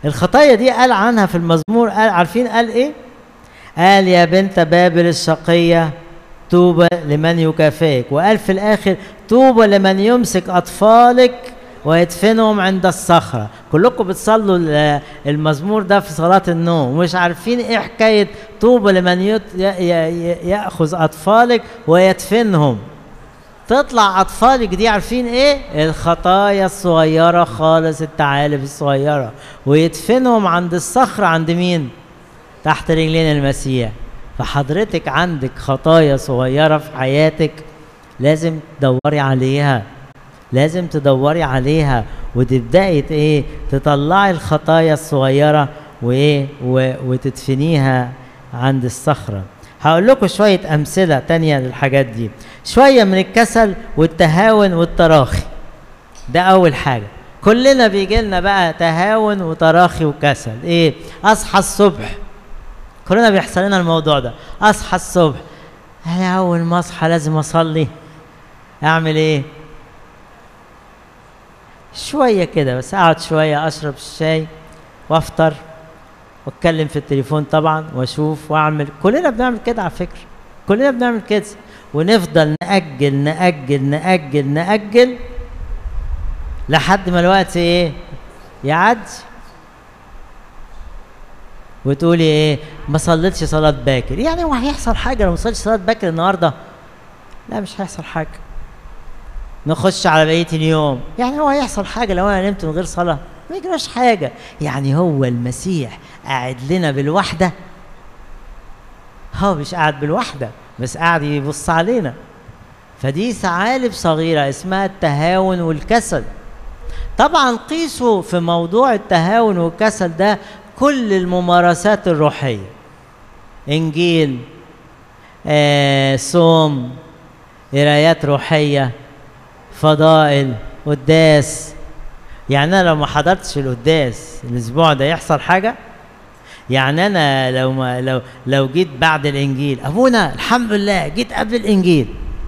الخطايا دي قال عنها في المزمور قال عارفين قال ايه قال يا بنت بابل الشقية طوبى لمن يكافئك وقال في الآخر طوبى لمن يمسك أطفالك ويدفنهم عند الصخرة كلكم بتصلوا ال- المزمور ده في صلاة النوم ومش عارفين ايه حكاية طوبى لمن يت... ي... ي... يأخذ أطفالك ويدفنهم تطلع أطفالك دي عارفين ايه الخطايا الصغيرة خالص التعالب الصغيرة ويدفنهم عند الصخرة عند مين تحت رجلين المسيح فحضرتك عندك خطايا صغيرة في حياتك لازم تدوري عليها لازم تدوري عليها وتبدأي ت- ايه تطلعي الخطايا الصغيرة وايه و- وتدفنيها عند الصخرة هقول لكم شوية أمثلة تانية للحاجات دي شوية من الكسل والتهاون والتراخي ده أول حاجة كلنا بيجي لنا بقى تهاون وتراخي وكسل ايه اصحى الصبح كلنا بيحصل لنا الموضوع ده اصحى الصبح انا اول ما اصحى لازم اصلي اعمل ايه شويه كده بس اقعد شويه اشرب الشاي وافطر واتكلم في التليفون طبعا واشوف واعمل كلنا بنعمل كده على فكره كلنا بنعمل كده ونفضل نأجل نأجل نأجل نأجل لحد ما الوقت ايه يعدي وتقولي ايه ما صليتش صلاة باكر يعني هو هيحصل حاجة لو ما صليتش صلاة باكر النهاردة لا مش هيحصل حاجة نخش على بقية اليوم يعني هو هيحصل حاجة لو أنا نمت من غير صلاة ما يجراش حاجة يعني هو المسيح قاعد لنا بالوحدة هو مش قاعد بالوحدة بس قاعد يبص علينا فدي ثعالب صغيرة اسمها التهاون والكسل طبعا قيسوا في موضوع التهاون والكسل ده كل الممارسات الروحية إنجيل آه، صوم قرايات روحية فضائل قداس يعني أنا لو ما حضرتش القداس الأسبوع ده يحصل حاجة يعني أنا لو ما لو لو جيت بعد الإنجيل أبونا الحمد لله جيت قبل الإنجيل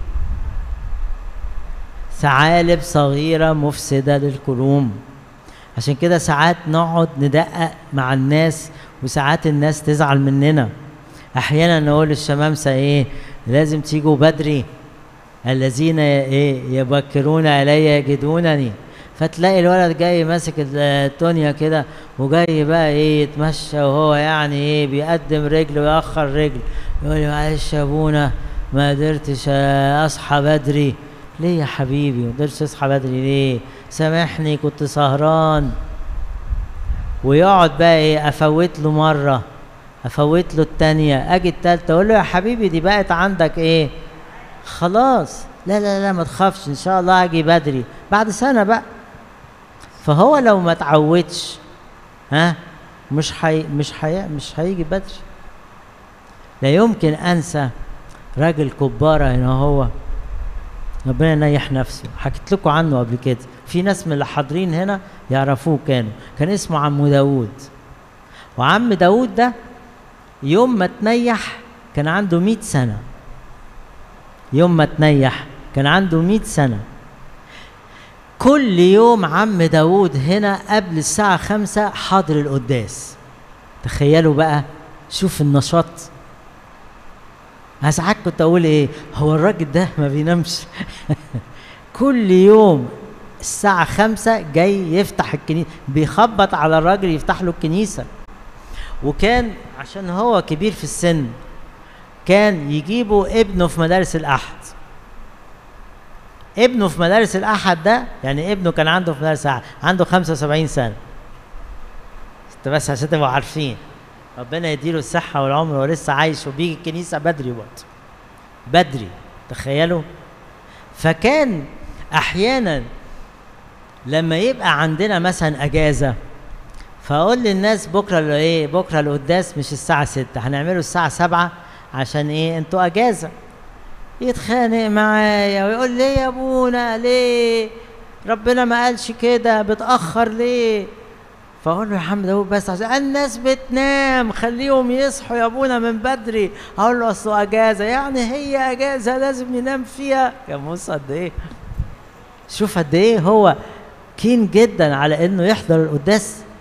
ثعالب صغيرة مفسدة للكروم عشان كده ساعات نقعد ندقق مع الناس وساعات الناس تزعل مننا احيانا نقول للشمامسه ايه لازم تيجوا بدري الذين ايه يبكرون الي يجدونني فتلاقي الولد جاي ماسك التونيا كده وجاي بقى ايه يتمشى وهو يعني ايه بيقدم رجل ويأخر رجل يقول لي معلش يا ابونا ما قدرتش اصحى بدري ليه يا حبيبي ما قدرتش اصحى بدري ليه سامحني كنت سهران ويقعد بقى ايه افوت له مره افوت له التانية اجي التالتة اقول له يا حبيبي دي بقت عندك ايه خلاص لا لا لا ما تخافش ان شاء الله هاجي بدري بعد سنة بقى فهو لو ما اتعودش ها مش حي مش حي مش هيجي بدري لا يمكن انسى راجل كبارة هنا هو ربنا ينيح نفسه حكيت لكم عنه قبل كده في ناس من اللي حاضرين هنا يعرفوه كانوا كان اسمه عم داوود وعم داوود ده يوم ما تنيح كان عنده مئة سنة يوم ما تنيح كان عنده مئة سنة كل يوم عم داوود هنا قبل الساعة خمسة حاضر القداس تخيلوا بقى شوف النشاط أنا ساعات كنت اقول ايه هو الراجل ده ما بينامش كل يوم الساعة خمسة جاي يفتح الكنيسة بيخبط على الراجل يفتح له الكنيسة وكان عشان هو كبير في السن كان يجيبوا ابنه في مدارس الأحد ابنه في مدارس الأحد ده يعني ابنه كان عنده في مدارس الأحد عنده 75 سنة انت بس عشان تبقوا عارفين ربنا يديله الصحة والعمر وهو لسه عايش وبيجي الكنيسة بدري برضه بدري تخيلوا فكان أحيانا لما يبقى عندنا مثلا أجازة فأقول للناس بكرة اللي إيه بكرة القداس مش الساعة ستة هنعمله الساعة سبعة عشان إيه أنتوا أجازة يتخانق معايا ويقول ليه يا أبونا ليه ربنا ما قالش كده بتأخر ليه فاقول له يا عم داوود بس عشان الناس بتنام خليهم يصحوا يا ابونا من بدري اقول له اصله اجازه يعني هي اجازه لازم ننام فيها يا موسى قد ايه شوف قد ايه هو كين جدا على انه يحضر القداس